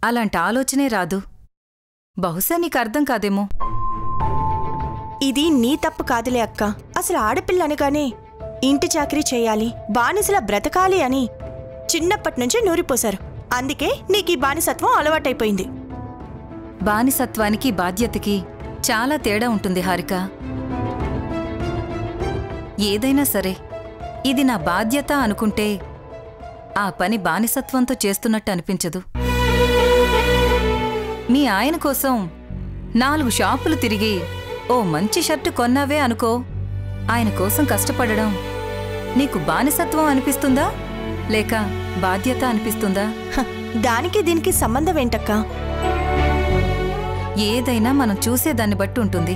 అలాంటి ఆలోచనే రాదు బహుశా నీకు అర్థం కాదేమో ఇది నీ తప్పు కాదులే అక్క అసలు ఆడపిల్ల అనగానే ఇంటి చాకరీ చేయాలి బానిసలా బ్రతకాలి అని చిన్నప్పటి నుంచి నూరిపోశారు అందుకే నీకు ఈ బానిసత్వం అలవాటైపోయింది బానిసత్వానికి బాధ్యతకి చాలా తేడా ఉంటుంది హారిక ఏదైనా సరే ఇది నా బాధ్యత అనుకుంటే ఆ పని బానిసత్వంతో చేస్తున్నట్టు అనిపించదు మీ ఆయన కోసం నాలుగు షాపులు తిరిగి ఓ మంచి షర్టు కొన్నావే అనుకో ఆయన కోసం కష్టపడడం నీకు బానిసత్వం అనిపిస్తుందా లేక బాధ్యత అనిపిస్తుందా హ, దానికి దీనికి సంబంధం ఏంటక్కా ఏదైనా మనం చూసేదాన్ని బట్టి ఉంటుంది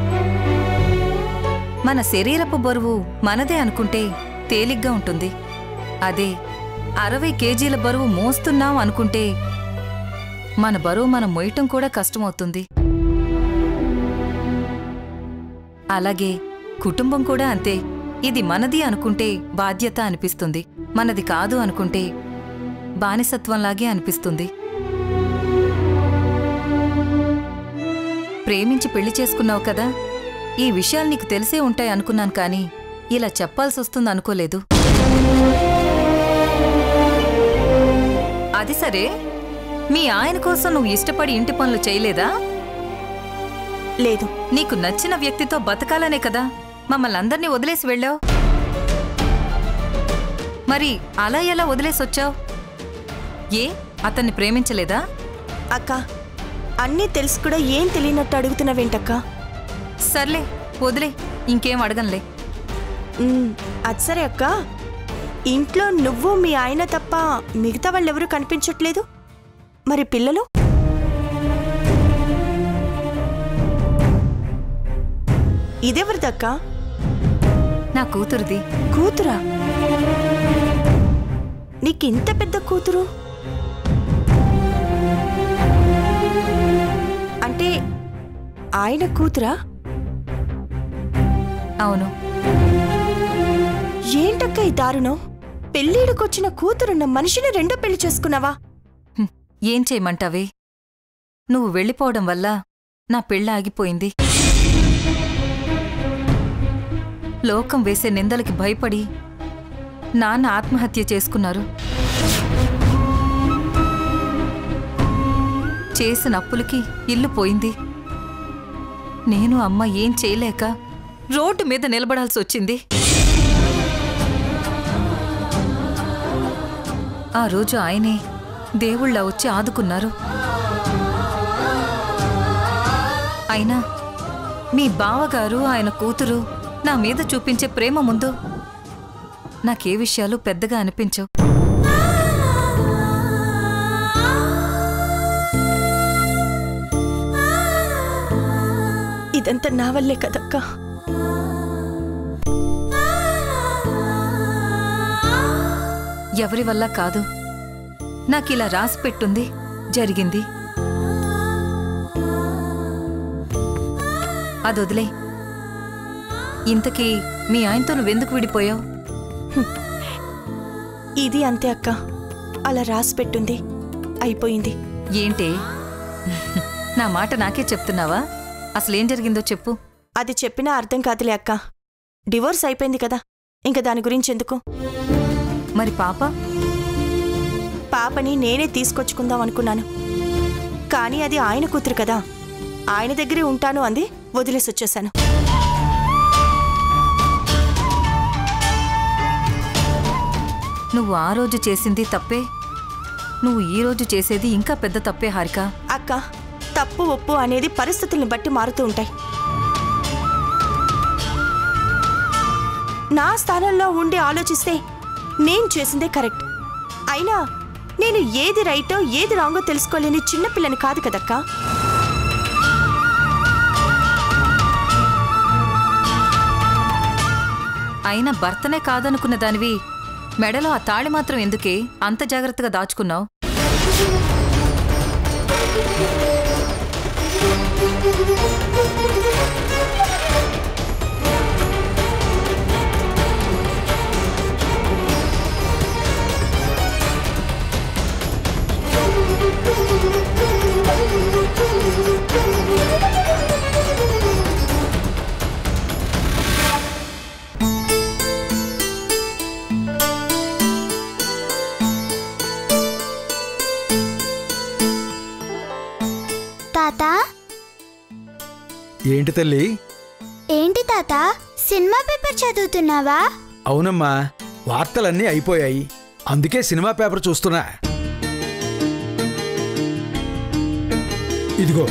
మన శరీరపు బరువు మనదే అనుకుంటే తేలిగ్గా ఉంటుంది అదే అరవై కేజీల బరువు మోస్తున్నాం అనుకుంటే మన బరువు మనం మోయటం కూడా కష్టమవుతుంది అలాగే కుటుంబం కూడా అంతే ఇది మనది అనుకుంటే బాధ్యత అనిపిస్తుంది మనది కాదు అనుకుంటే బానిసత్వంలాగే అనిపిస్తుంది ప్రేమించి పెళ్లి చేసుకున్నావు కదా ఈ విషయాలు నీకు తెలిసే ఉంటాయి అనుకున్నాను కానీ ఇలా చెప్పాల్సి వస్తుంది అనుకోలేదు అది సరే మీ ఆయన కోసం నువ్వు ఇష్టపడి ఇంటి పనులు చేయలేదా లేదు నీకు నచ్చిన వ్యక్తితో బతకాలనే కదా మమ్మల్ని అందరినీ వదిలేసి వెళ్ళావు మరి అలా ఎలా వదిలేసొచ్చావు ఏ అతన్ని ప్రేమించలేదా అక్క అన్నీ తెలుసు కూడా ఏం తెలియనట్టు అడుగుతున్నావేంటక్క సర్లే వదిలే ఇంకేం అడగనులే ఉమ్, అది సరే అక్క ఇంట్లో నువ్వు మీ ఆయన తప్ప మిగతా వాళ్ళెవరూ కనిపించట్లేదు మరి పిల్లలు ఇదెవరిదక్క నా కూతురుది కూతురా నీకింత పెద్ద కూతురు అంటే ఆయన కూతురా అవును ఏంటక్క ఈ దారుణం పెళ్ళిడికొచ్చిన కూతురున్న మనిషిని రెండో పెళ్లి చేసుకున్నావా హ్మ్, ఏం చేయమంటావే నువ్వు వెళ్ళిపోవడం వల్ల నా పెళ్ళ ఆగిపోయింది లోకం వేసే నిందలకి భయపడి నాన్న ఆత్మహత్య చేసుకున్నారు చేసిన అప్పులకి ఇల్లు పోయింది నేను అమ్మ ఏం చేయలేక రోడ్డు మీద నిలబడాల్సి వచ్చింది ఆ రోజు ఆయనే దేవుళ్ళ వచ్చి ఆదుకున్నారు అయినా మీ బావగారు ఆయన కూతురు నా మీద చూపించే ప్రేమ ముందు నాకే విషయాలు పెద్దగా అనిపించవు ఇదంతా నా వల్లే కదక్క ఎవరి వల్ల కాదు నాకిలా రాసి పెట్టుంది జరిగింది అదొదిలే ఇంతకీ మీ ఆయనతో నువ్వెందుకు విడిపోయావు ఇది అంతే అక్క అలా రాసి పెట్టుంది అయిపోయింది ఏంటే నా మాట నాకే చెప్తున్నావా అసలేం జరిగిందో చెప్పు అది చెప్పినా అర్థం కాదులే అక్క డివోర్స్ అయిపోయింది కదా ఇంకా దాని గురించి ఎందుకు మరి పాప పాపని నేనే తీసుకొచ్చుకుందాం అనుకున్నాను కానీ అది ఆయన కూతురు కదా ఆయన దగ్గరే ఉంటాను అంది వదిలేసి వచ్చేసాను నువ్వు ఆ రోజు చేసింది తప్పే నువ్వు ఈ రోజు చేసేది ఇంకా పెద్ద తప్పే హారిక అక్క తప్పు ఒప్పు అనేది పరిస్థితుల్ని బట్టి మారుతూ ఉంటాయి నా స్థానంలో ఉండి ఆలోచిస్తే నేను చేసిందే కరెక్ట్ అయినా నేను ఏది రైటో ఏది రాంగో తెలుసుకోలేని చిన్నపిల్లని కాదు కదక్కా అయినా భర్తనే కాదనుకున్న దానివి మెడలో ఆ తాళి మాత్రం ఎందుకే అంత జాగ్రత్తగా దాచుకున్నావు ఏంటి తల్లి ఏంటి తాత సినిమా పేపర్ చదువుతున్నావా అవునమ్మా వార్తలన్నీ అయిపోయాయి అందుకే సినిమా పేపర్ చూస్తున్నా ఇదిగో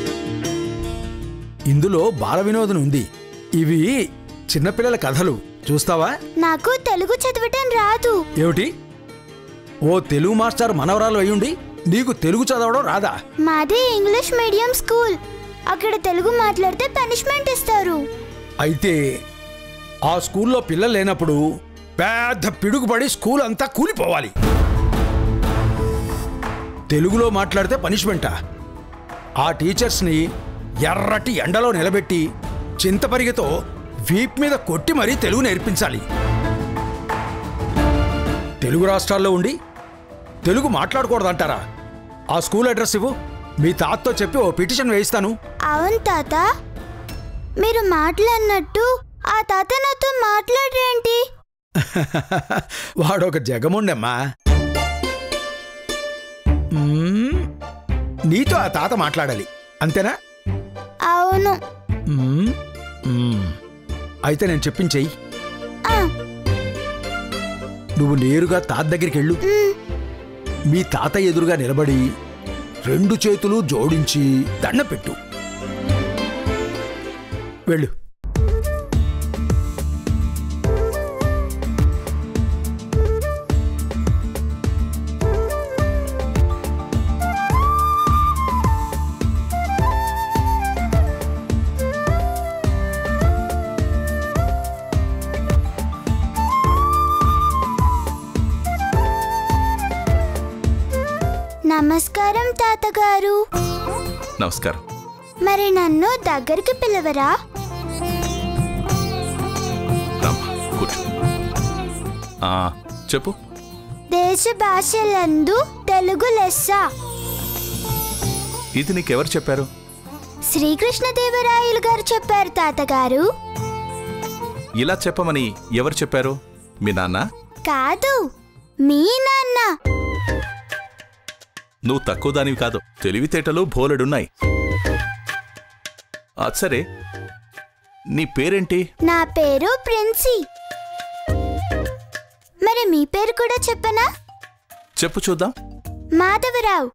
ఇందులో బాల వినోదం ఉంది ఇవి చిన్నపిల్లల కథలు చూస్తావా నాకు తెలుగు చదవటం రాదు ఏమిటి ఓ తెలుగు మాస్టర్ మనవరాలు అయ్యుండి నీకు తెలుగు చదవడం రాదా మాది ఇంగ్లీష్ మీడియం స్కూల్ అక్కడ తెలుగు మాట్లాడితే పనిష్మెంట్ ఇస్తారు అయితే ఆ స్కూల్లో పిల్లలు లేనప్పుడు పెద్ద పిడుగుపడి స్కూల్ అంతా కూలిపోవాలి తెలుగులో మాట్లాడితే పనిష్మెంటా ఆ టీచర్స్ని ఎర్రటి ఎండలో నిలబెట్టి చింతపరిగతో వీప్ మీద కొట్టి మరీ తెలుగు నేర్పించాలి తెలుగు రాష్ట్రాల్లో ఉండి తెలుగు మాట్లాడకూడదంటారా ఆ స్కూల్ అడ్రస్ ఇవ్వు మీ తాతతో చెప్పి ఓ పిటిషన్ వేయిస్తాను అవును తాత మీరు మాట్లాడినట్టు ఆ తాత నాతో మాట్లాడరేంటి వాడొక జగముండమ్మా మ్మ్. నీతో ఆ తాత మాట్లాడాలి అంతేనా అవును మ్మ్. మ్మ్. అయితే నేను చెప్పించేయి ఆ, నువ్వు నేరుగా తాత దగ్గరికి వెళ్ళు మ్, మీ తాత ఎదురుగా నిలబడి రెండు చేతులు జోడించి దండ పెట్టు వెళ్ళు నమస్కారం తాతగారు నమస్కారం మరి నన్ను దగ్గరికి పిలవరా రామ్మా కూర్చో ఆ, చెప్పు దేశ భాషలందు తెలుగు లెస్స ఇది నీకెవరు చెప్పారు శ్రీకృష్ణదేవరాయలు గారు చెప్పారు తాతగారు ఇలా చెప్పమని ఎవరు చెప్పారు మీ నాన్న కాదు మీ నాన్న నువ్వు తక్కువ దానివి కాదు తెలివితేటలు బోలెడున్నాయి ఆ, సరే నీ పేరేంటి నా పేరు ప్రిన్సీ మరి మీ పేరు కూడా చెప్పనా చెప్పు చూద్దాం మాధవరావు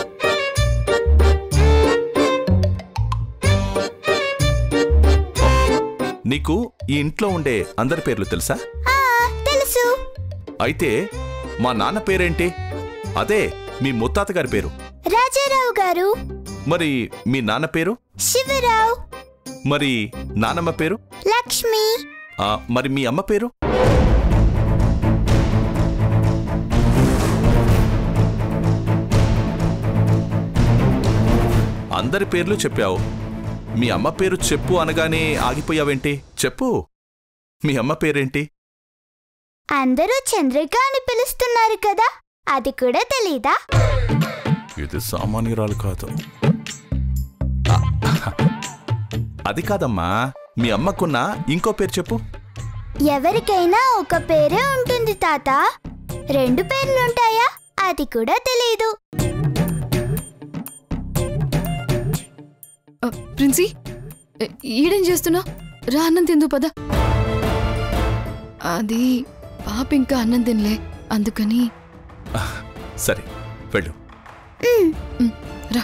నీకు ఈ ఇంట్లో ఉండే అందరి పేర్లు తెలుసా ఆ, తెలుసు అయితే మా నాన్న పేరేంటి అదే మీ ముత్తాత గారి పేరు రాజారావు గారు మరి మీ నాన్న పేరు శివరావు మరి నానమ్మ పేరు లక్ష్మి ఆ, మరి మీ అమ్మ పేరు అందరి పేర్లు చెప్పావు మీ అమ్మ పేరు చెప్పు అనగానే ఆగిపోయావేంటి చెప్పు మీ అమ్మ పేరేంటి అందరూ చంద్రిక అని పిలుస్తున్నారు కదా అది కూడా తెలీదా ఇది సామాన్యురాలు కాదు ఆ, అది కాదమ్మా మీ అమ్మకున్న ఇంకో పేరు చెప్పు ఎవరికైనా ఒక పేరే ఉంటుంది తాత రెండు పేర్లుంటాయా అది కూడా తెలీదు ఆ, ప్రిన్సీ ఏ- ఈడేం చేస్తున్నా రా అన్నం తిందు పద అది పాప ఇంకా అన్నం తినలే అందుకని సరే వెళ్ళు ఉమ్, రా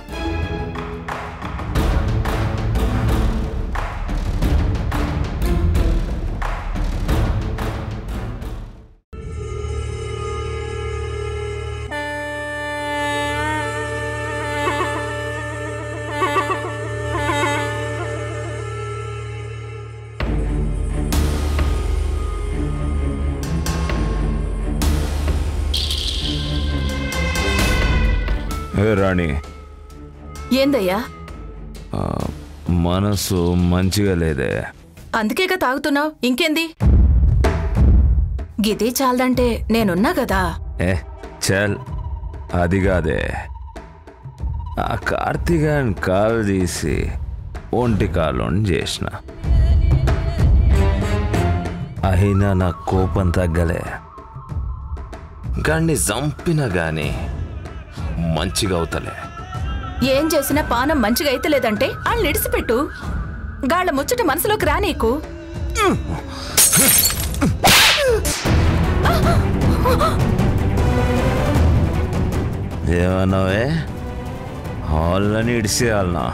ఏ రాణి ఏందయ్యా ఆ, మనసు మంచిగా లేదే అందుకేగా తాగుతున్నావు ఇంకేంది గిది చాలదంటే నేనున్నా కదా ఏ చల్ అది కాదే ఆ కార్తీగాని కాలు తీసి ఒంటి కాలు చేసిన అయినా నా కోపం తగ్గలే గాన్ని చంపినా గాని మంచిగా అవుతలే ఏం చేసినా పానం మంచిగా అయితలేదంటే వాళ్ళు ఇడిసిపెట్టు గాళ్ళ ముచ్చట మనసులోకి రా నీకు ఏమన్నావే హాళ్ళని ఇడిసేయాలనా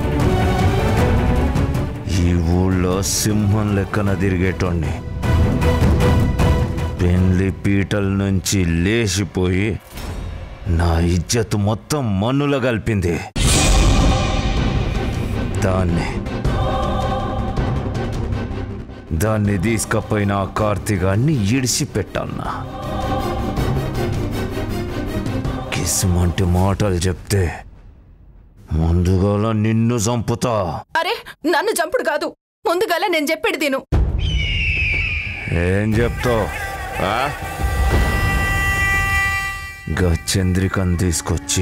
ఈ ఊళ్ళో సింహం లెక్కన తిరిగేటోణ్ణి పెండ్లి పీటల నుంచి లేచిపోయి నా ఇజ్జత్ మొత్తం మన్నులో కలిపింది దాన్ని దాన్ని తీసుకపోయిన ఆ కార్తీగాన్ని ఇడిసి పెట్టాలన్నా కిస్మంటి మాటలు చెప్తే ముందుగా నిన్ను చంపుతా అరే నన్ను చంపుడు కాదు ముందుగాల నేను చెప్పేది తిను ఏం చెప్తావు గా చంద్రికను తీసుకొచ్చి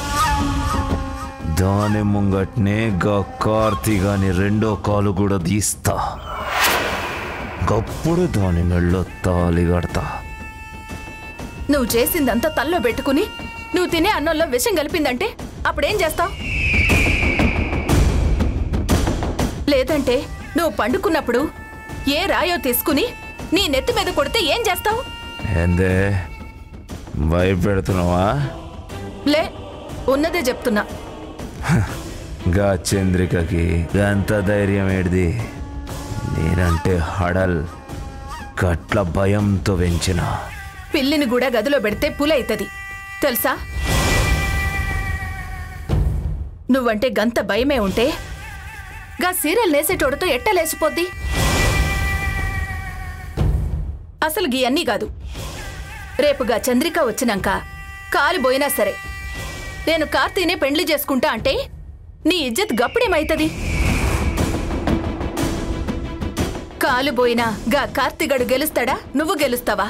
దాని ముంగట్నే గా కార్తీగాని రెండో కాలు కూడా తీస్తా గప్పుడు దాని మెళ్ళో తాలి కడతా నువ్వు చేసిందంతా తల్లో పెట్టుకుని నువ్వు తినే అన్నంలో విషం కలిపిందంటే అప్పుడేం చేస్తావు లేదంటే నువ్వు పండుకున్నప్పుడు ఏ రాయో తీసుకుని నీ నెత్తి మీద కొడితే ఏం చేస్తావు ఏందే భయపెడుతున్నావా లే ఉన్నదే చెప్తున్నా గా చంద్రికకి ఎంత ధైర్యం ఏడిది నేనంటే హడల్ కట్ల భయంతో పెంచిన పిల్లిని కూడా గదిలో పెడితే పులైతది తెలుసా నువ్వంటే గంత భయమే ఉంటే గా సీరియల్ నేసేటోడితో ఎట్ట లేచిపోద్ది అసలు గీ అన్నీ కాదు రేపుగా చంద్రిక వచ్చినాక కాలిపోయినా సరే నేను కార్తీనే పెండ్లి చేసుకుంటా అంటే నీ ఇజ్జత్ గప్పుడేమైతది కాలుపోయినా గా కార్తీగడు గెలుస్తాడా నువ్వు గెలుస్తావా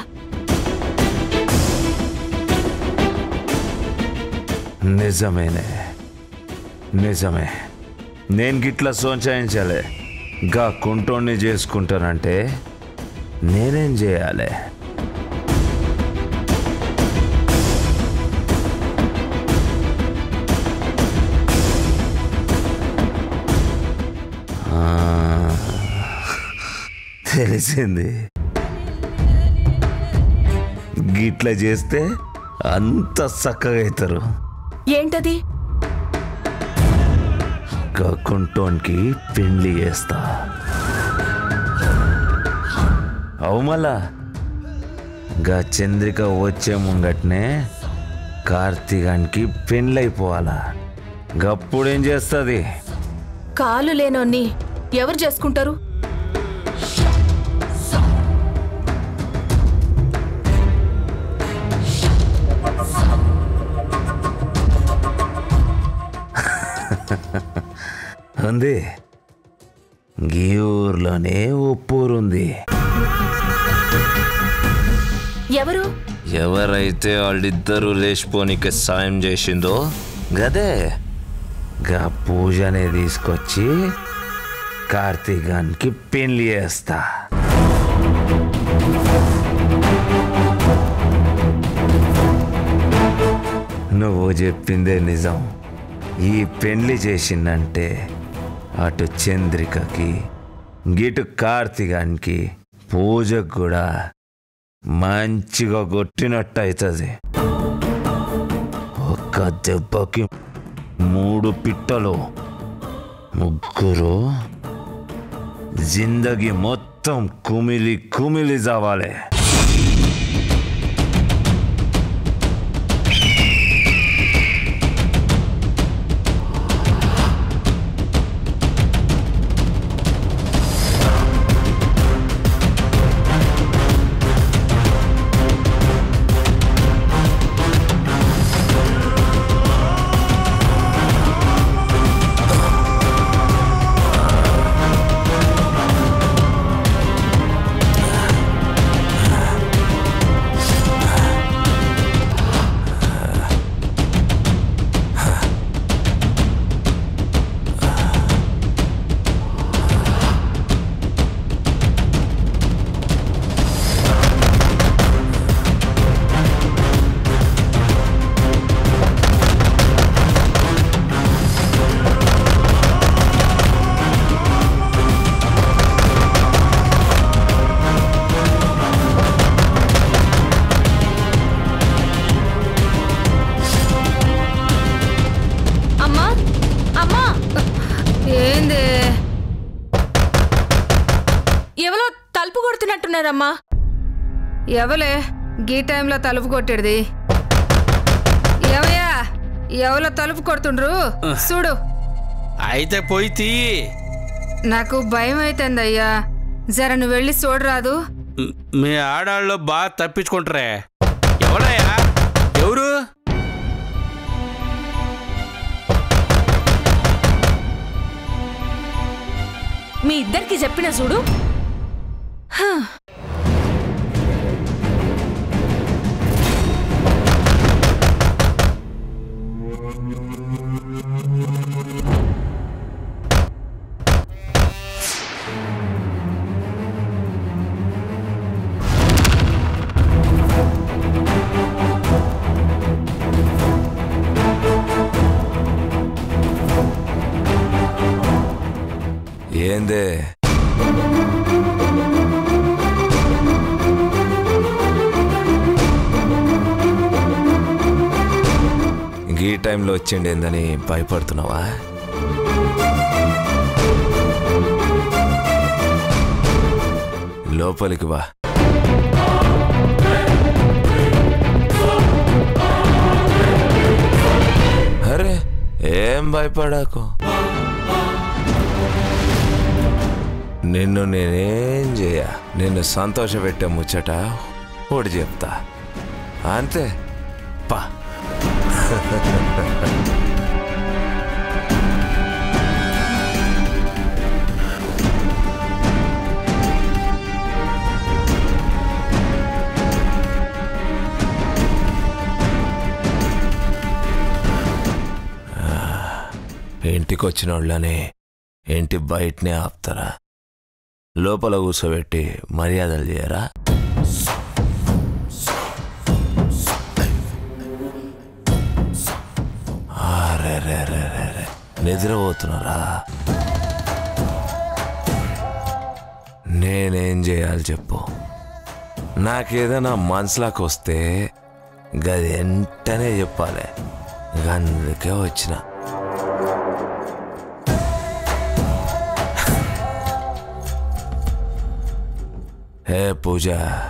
నిజమేనే నిజమే నేను గిట్లా సోంచాయించాలి గా కుంటోణ్ణి చేసుకుంటానంటే నేనేం చేయాలి ఆ, తెలిసింది గిట్లా చేస్తే అంత చక్కగా అవుతారు ఏంటది కుంటోన్కి పెండ్లి చేస్తా అవు మళ్ళా గా చంద్రిక వచ్చే ముంగట్నే కార్తీగానికి పెండ్లైపోవాలా గప్పుడేం చేస్తుంది కాలు లేనోన్ని ఎవరు చేసుకుంటారు ఉంది గీ ఊర్లోనే ఒప్పూరుంది ఎవరు ఎవరైతే వాళ్ళిద్దరూ లేచిపోనికి సాయం చేసిందో గదే గా పూజనే తీసుకొచ్చి కార్తీగానికి పెళ్లి చేస్తా నువ్వు చెప్పిందే నిజం ఈ పెళ్లి చేసిందంటే అటు చంద్రికకి గిటు కార్తీగానికి పూజకు కూడా మంచిగా కొట్టినట్టు అవుతుంది ఒక్క దెబ్బకి మూడు పిట్టలు ముగ్గురు జిందగీ మొత్తం కుమిలి కుమిలి జావాలి కొడుతున్నట్టున్నారమ్మా ఎవలే గీ టైంలో తలుపు కొట్టేది ఎవయా ఎవలో తలుపు కొడుతుండ్రు చూడు అయితే పోయి తీయి నాకు భయం అవుతుందయ్యా జర నువ్వు వెళ్ళి చూడరాదు మ్, మీ ఆడాళ్ళు బాగా తప్పించుకుంటారే ఎవరయ్యా ఎవరు మీ ఇద్దరికి చెప్పిన చూడు హ. ఏందే ఇంక ఈ టైంలో వచ్చిండేందని భయపడుతున్నావా లోపలికి వా అరే ఏం భయపడాకు నిన్ను నేనేం చేయ నిన్ను సంతోషపెట్టే ముచ్చట ఒకటి చెప్తా అంతే పా ఇంటికి వచ్చిన వాళ్ళని ఇంటి బయటనే ఆపుతారా లోపల కూర్చోబెట్టి మర్యాదలు చేయరా అరెరెరెరెరె. నిద్రపోతున్నారా నేనేం చేయాలి చెప్పు నాకేదైనా మనసులోకి వస్తే గది వెంటనే చెప్పాలి అందుకే వచ్చిన హే పూజ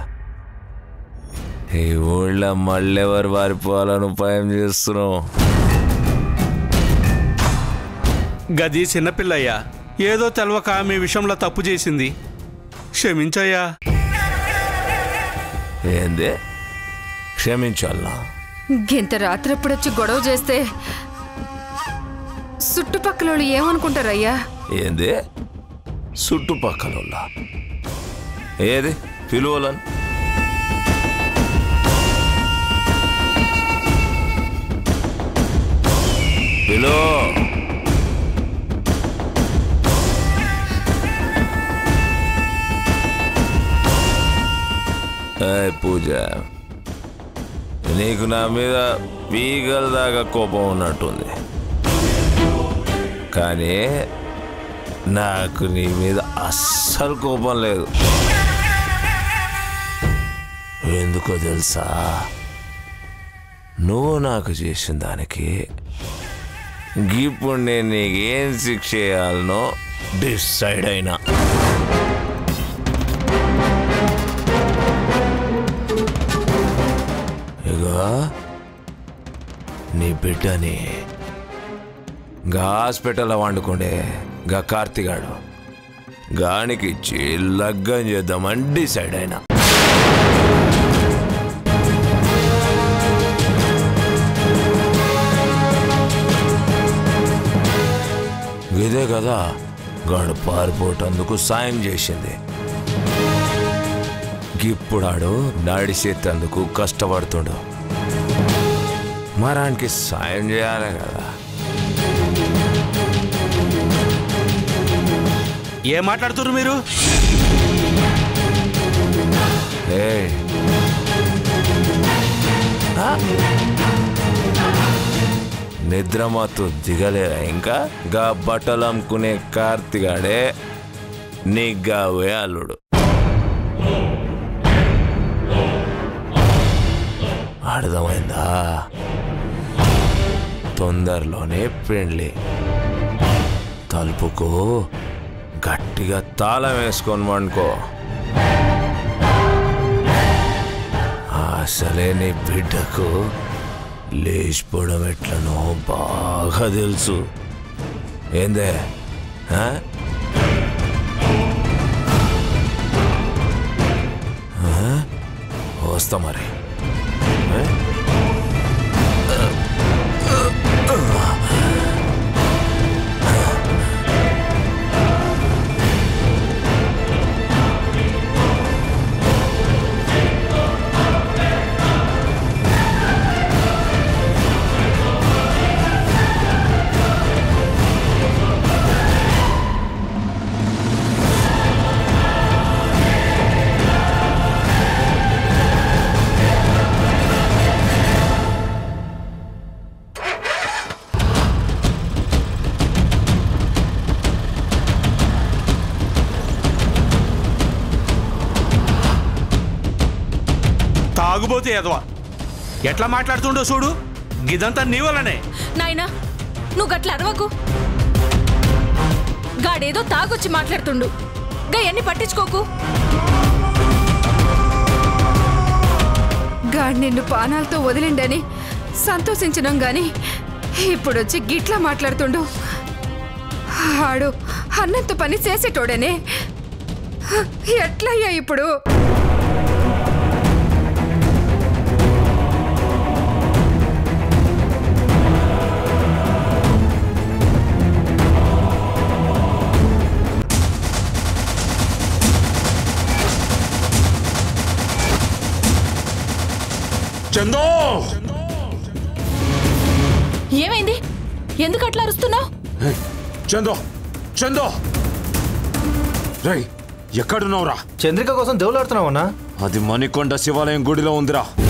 ఈ ఊళ్ళో మళ్ళెవరు పారిపోవాలని ఉపాయం చేస్తున్నావు గది చిన్నపిల్లయ్యా ఏదో తెలవక మీ విషయంలో తప్పు చేసింది క్షమించయ్యా ఏంది క్షమించాలా గింత రాత్రప్పుడొచ్చి గొడవ చేస్తే చుట్టుపక్కల వాళ్ళు ఏమనుకుంటారయ్యా ఏంది చుట్టుపక్కల ఏది పిలువలను పిలో ఏయ్ పూజ నీకు నా మీద పీగల దాకా కోపం ఉన్నట్టుంది కానీ నాకు నీ మీద అస్సలు కోపం లేదు ఎందుకో తెలుసా నువ్వు నాకు చేసిన దానికి ఇప్పుడు నేను నీకేం శిక్ష చేయాలనో డిసైడ్ అయినా ఇగో నీ బిడ్డని గా హాస్పిటల్లో వండుకుండే గా కార్తిగాడు గానికి ఇచ్చి లగ్గం చేద్దామని డిసైడ్ అయినా ఇదే కదా గాడు పారిపోవటందుకు సాయం చేసింది ఇప్పుడాడు నడిచేటందుకు కష్టపడుతుండు మరానికి సాయం చేయాలి కదా ఏం మాట్లాడుతున్నారు మీరు ఏయ్. ఆ? నిద్రమత్తు దిగలేరా ఇంకా గా బట్టలు అమ్ముకునే కార్తిగాడే నీ గావే అల్లుడు అర్థమైందా తొందరలోనే పెండ్లి తలుపుకు గట్టిగా తాళం వేసుకొని వండుకో అసలే నీ బిడ్డకు లేచిపోవడం ఎట్లనో బాగా తెలుసు ఏందే ఆ? ఆ? వస్తా మరి ఆ? తాగుబోతే ఎదవా ఎట్లా మాట్లాడుతుండో చూడు గిదంతా నీ వల్లనే నాయనా నువ్వు గట్ల అరవకు గాడేదో తాగొచ్చి మాట్లాడుతుండు గా ఎన్ని పట్టించుకోకు గాడ్ నిన్ను పానాలతో వదిలిండని సంతోషించినాం గాని ఇప్పుడొచ్చి గిట్లా మాట్లాడుతుండు ఆడు అన్నంత పని చేసేటోడనే ఎట్లయ్యా ఇప్పుడు చందో ఏమైంది ఎందుకు అట్లా అరుస్తున్నావు చందో చందో రై ఎక్కడున్నావురా చంద్రిక కోసం దేవులాడుతున్నావన్నా అది మణికొండ శివాలయం గుడిలో ఉందిరా